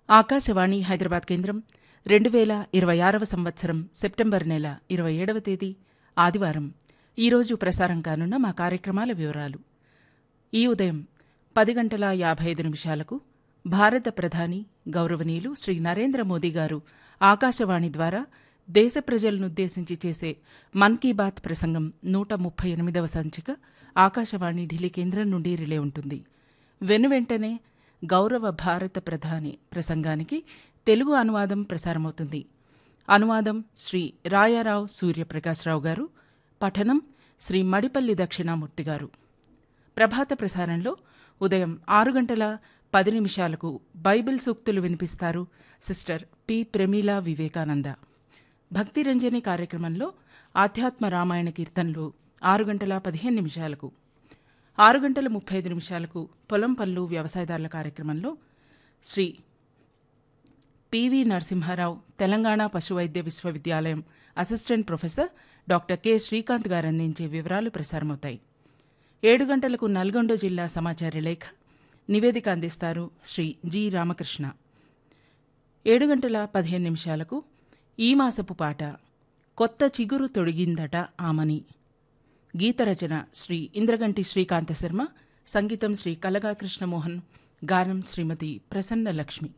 ఆకాశవాణి హైదరాబాద్ కేంద్రం రెండు వేల ఇరవై ఆరవ సంవత్సరం సెప్టెంబర్ నెల ఇరవై ఏడవ తేదీ ఆదివారం ఈరోజు ప్రసారం కానున్న మా కార్యక్రమాల వివరాలు ఈ ఉదయం పది గంటల యాభై ఐదు నిమిషాలకు భారత ప్రధాని గౌరవనీయులు శ్రీ నరేంద్ర మోదీ గారు ఆకాశవాణి ద్వారా దేశ ప్రజలనుద్దేశించి చేసే మన్ కీ బాత్ ప్రసంగం నూట ముప్పై ఎనిమిదవ సంచిక ఆకాశవాణి ఢిల్లీ కేంద్రం నుండి రిలే ఉంటుంది వెనువెంటనే గౌరవ భారత ప్రధాని ప్రసంగానికి తెలుగు అనువాదం ప్రసారమవుతుంది అనువాదం శ్రీ రాయారావు సూర్యప్రకాశ్రావు గారు పఠనం శ్రీ మడిపల్లి దక్షిణామూర్తి గారు ప్రభాత ప్రసారంలో ఉదయం ఆరు గంటల పది నిమిషాలకు బైబిల్ సూక్తులు వినిపిస్తారు సిస్టర్ పి ప్రమీల వివేకానంద భక్తిరంజని కార్యక్రమంలో ఆధ్యాత్మ రామాయణ కీర్తనలు ఆరు గంటల పదిహేను నిమిషాలకు ఆరు గంటల ముప్పై ఐదు నిమిషాలకు పొలం పళ్ళు వ్యవసాయదారుల కార్యక్రమంలో శ్రీ పివి నరసింహారావు తెలంగాణ పశువైద్య విశ్వవిద్యాలయం assistant professor doctor K Srikanth గారు అందించే వివరాలు ప్రసారమవుతాయి ఏడు గంటలకు నల్గొండ జిల్లా సమాచార లేఖ నివేదిక అందిస్తారు శ్రీ జి రామకృష్ణ ఏడు గంటల పదిహేను నిమిషాలకు ఈ మాసపు పాట కొత్త చిగురు తొడిగిందట ఆమని గీతరచన శ్రీ ఇంద్రగంటి శ్రీకాంత శర్మ సంగీతం శ్రీ కలగా కృష్ణమోహన్ గానం శ్రీమతి ప్రసన్న లక్ష్మి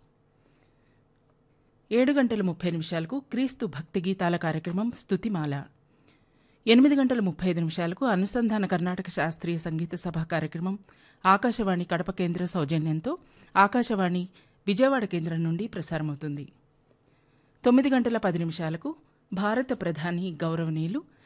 ఏడు గంటల ముప్పై నిమిషాలకు క్రీస్తు భక్తి గీతాల కార్యక్రమం స్తుతిమాల ఎనిమిది గంటల ముప్పై ఐదు నిమిషాలకు అనుసంధాన కర్ణాటక శాస్త్రీయ సంగీత సభ కార్యక్రమం ఆకాశవాణి కడప కేంద్ర సౌజన్యంతో ఆకాశవాణి విజయవాడ కేంద్రం నుండి ప్రసారమవుతుంది తొమ్మిది గంటల పది నిమిషాలకు భారత ప్రధాని గౌరవనీయులు